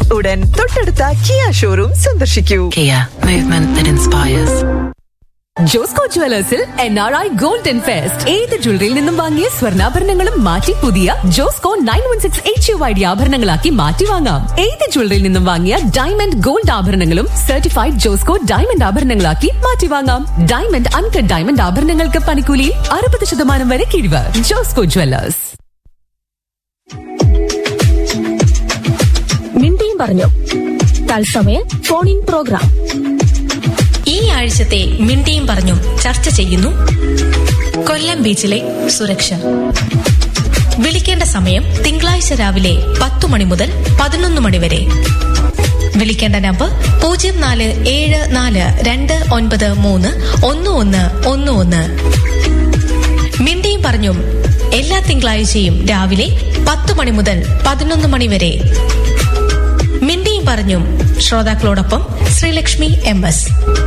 ഉടൻ തൊട്ടടുത്ത Kia showroom സന്ദർശിക്കൂ Kia, movement that inspires. Josco ജുവലേഴ്സിൽ N R I golden fest ഏത് ജ്വല്ലറിയിൽ നിന്നും വാങ്ങിയ സ്വർണ്ണാഭരണങ്ങളും മാറ്റി പുതിയ Josco nine one six H U I D ആഭരണങ്ങളാക്കി മാറ്റി വാങ്ങാം ഏത് ജ്വല്ലറിയിൽ നിന്നും വാങ്ങിയ ഡയമണ്ട് ഗോൾഡ് ആഭരണങ്ങളും സർട്ടിഫൈഡ് ജോസ്കോ ഡയമണ്ട് ആഭരണങ്ങളാക്കി മാറ്റി വാങ്ങാം ഡയമണ്ട് അൺകട്ട് ഡയമണ്ട് ആഭരണങ്ങൾക്ക് പണിക്കൂലിയിൽ അറുപത് ശതമാനം വരെ കിഴിവ് ജോസ്കോ ജുവലേഴ്സ് മിണ്ടിയും പറഞ്ഞു തത്സമയ ഫോൺ ഇൻ പ്രോഗ്രാം ഈ ആഴ്ചത്തെ മിണ്ടിയും പറഞ്ഞും ചർച്ച ചെയ്യുന്നു കൊല്ലം ബീച്ചിലെ സുരക്ഷ വിളിക്കേണ്ട സമയം തിങ്കളാഴ്ച രാവിലെ പത്തു മണി മുതൽ പതിനൊന്ന് മണി വരെ വിളിക്കേണ്ട നമ്പർ പൂജ്യം നാല് ഏഴ് നാല് രണ്ട് ഒൻപത് മൂന്ന് ഒന്ന് ഒന്ന് ഒന്ന് ഒന്ന് മിണ്ടിയും പറഞ്ഞും എല്ലാ തിങ്കളാഴ്ചയും രാവിലെ പത്ത് മണി മുതൽ പതിനൊന്ന് മണി വരെ മിണ്ടിയും പറഞ്ഞും ശ്രോതാക്കളോടൊപ്പം ശ്രീലക്ഷ്മി എം എസ്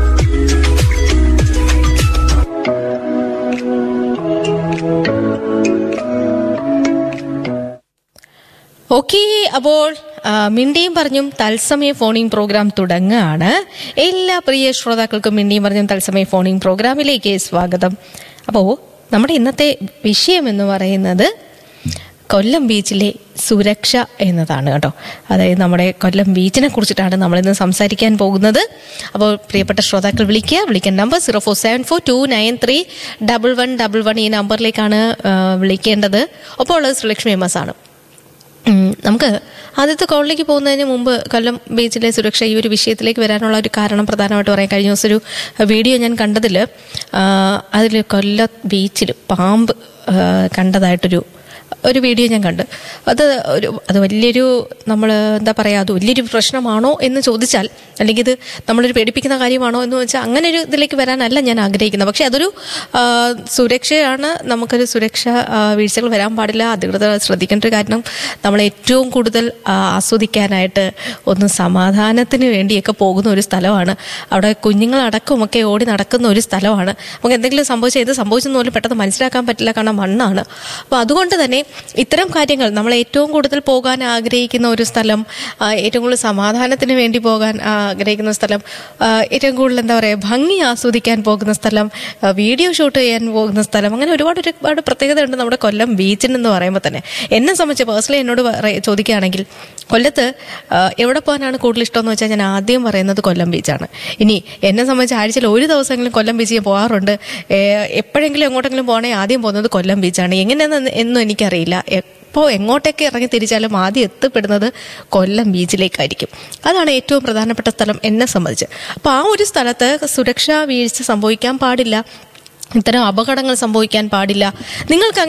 ഓക്കെ അപ്പോൾ ആ, മിണ്ടിയും പറഞ്ഞും തത്സമയ ഫോണിംഗ് പ്രോഗ്രാം തുടങ്ങുകയാണ് എല്ലാ പ്രിയ ശ്രോതാക്കൾക്കും മിണ്ടിയും പറഞ്ഞും തത്സമയ ഫോണിംഗ് പ്രോഗ്രാമിലേക്ക് സ്വാഗതം അപ്പോൾ നമ്മുടെ ഇന്നത്തെ വിഷയം എന്ന് പറയുന്നത് കൊല്ലം ബീച്ചിലെ സുരക്ഷ എന്നതാണ് കേട്ടോ അതായത് നമ്മുടെ കൊല്ലം ബീച്ചിനെ കുറിച്ചിട്ടാണ് നമ്മളിന്ന് സംസാരിക്കാൻ പോകുന്നത് അപ്പോൾ പ്രിയപ്പെട്ട ശ്രോതാക്കൾ വിളിക്കുക വിളിക്കേണ്ട number zero four seven four two nine three double one double one ഈ നമ്പറിലേക്കാണ് ആ, വിളിക്കേണ്ടത് അപ്പോൾ ഉള്ളത് ശ്രീലക്ഷ്മി എം എസ് ആണ് ഉം, നമുക്ക് ആദ്യത്തെ കോളിലേക്ക് പോകുന്നതിന് മുമ്പ് കൊല്ലം ബീച്ചിലെ സുരക്ഷ ഈ ഒരു വിഷയത്തിലേക്ക് വരാനുള്ള ഒരു കാരണം പ്രധാനമായിട്ട് പറയാം കഴിഞ്ഞ ദിവസം ഒരു വീഡിയോ ഞാൻ കണ്ടതിൽ അതിൽ കൊല്ലം ബീച്ചിൽ പാമ്പ് ആ, കണ്ടതായിട്ടൊരു ഒരു വീഡിയോ ഞാൻ കണ്ട് അത് ഒരു അത് വലിയൊരു നമ്മൾ എന്താ പറയുക അത് വലിയൊരു പ്രശ്നമാണോ എന്ന് ചോദിച്ചാൽ അല്ലെങ്കിൽ ഇത് നമ്മളൊരു പേടിപ്പിക്കുന്ന കാര്യമാണോ എന്ന് വെച്ചാൽ അങ്ങനെ ഒരു ഇതിലേക്ക് വരാനല്ല ഞാൻ ആഗ്രഹിക്കുന്നത് പക്ഷേ അതൊരു ആ, സുരക്ഷയാണ് നമുക്കൊരു സുരക്ഷ ആ, വീഴ്ചകൾ വരാൻ പാടില്ല അധികൃതർ ശ്രദ്ധിക്കേണ്ട ഒരു കാരണം നമ്മൾ ഏറ്റവും കൂടുതൽ ആ, ആസ്വദിക്കാനായിട്ട് ഒന്ന് സമാധാനത്തിന് വേണ്ടിയൊക്കെ പോകുന്ന ഒരു സ്ഥലമാണ് അവിടെ കുഞ്ഞുങ്ങളടക്കമൊക്കെ ഓടി നടക്കുന്ന ഒരു സ്ഥലമാണ് നമുക്ക് എന്തെങ്കിലും സംഭവിച്ചാൽ ഇത് സംഭവിച്ചെന്ന് പോലും പെട്ടെന്ന് മനസ്സിലാക്കാൻ പറ്റില്ല കാരണം മണ്ണാണ് അപ്പോൾ അതുകൊണ്ട് തന്നെ ഇത്തരം കാര്യങ്ങൾ നമ്മൾ ഏറ്റവും കൂടുതൽ പോകാൻ ആഗ്രഹിക്കുന്ന ഒരു സ്ഥലം ആ, ഏറ്റവും കൂടുതൽ സമാധാനത്തിന് വേണ്ടി പോകാൻ ആ, ആഗ്രഹിക്കുന്ന സ്ഥലം ആ, ഏറ്റവും കൂടുതൽ എന്താ പറയുക ഭംഗി ആസ്വദിക്കാൻ പോകുന്ന സ്ഥലം ആ, വീഡിയോ ഷൂട്ട് ചെയ്യാൻ പോകുന്ന സ്ഥലം അങ്ങനെ ഒരുപാട് ഒരുപാട് പ്രത്യേകത ഉണ്ട് നമ്മുടെ കൊല്ലം ബീച്ചിന് എന്ന് പറയുമ്പോൾ തന്നെ എന്നെ സംബന്ധിച്ച് പേഴ്സണലി എന്നോട് പറയ- ചോദിക്കുകയാണെങ്കിൽ കൊല്ലത്ത് ആ, എവിടെ പോകാനാണ് കൂടുതൽ ഇഷ്ടം എന്ന് വെച്ചാൽ ഞാൻ ആദ്യം പറയുന്നത് കൊല്ലം ബീച്ചാണ് ഇനി എന്നെ സംബന്ധിച്ച് ആഴ്ചയിൽ ഒരു ദിവസമെങ്കിലും കൊല്ലം ബീച്ചിൽ ഞാൻ പോകാറുണ്ട് ഏ, എപ്പോഴെങ്കിലും എങ്ങോട്ടെങ്കിലും പോകണമെങ്കിൽ ആദ്യം പോകുന്നത് കൊല്ലം ബീച്ചാണ് എങ്ങനെയാണെന്ന് എന്നും എനിക്കറിയില്ല എപ്പോൾ എങ്ങോട്ടൊക്കെ ഇറങ്ങി തിരിച്ചാലും ആദ്യം എത്തപ്പെടുന്നത് കൊല്ലം ബീച്ചിലേക്കായിരിക്കും അതാണ് ഏറ്റവും പ്രധാനപ്പെട്ട സ്ഥലം എന്നെ സംബന്ധിച്ച് അപ്പോൾ ആ ഒരു സ്ഥലത്ത് സുരക്ഷാ വീഴ്ച സംഭവിക്കാൻ പാടില്ല ഇത്തരം അപകടങ്ങൾ സംഭവിക്കാൻ പാടില്ല നിങ്ങൾക്ക്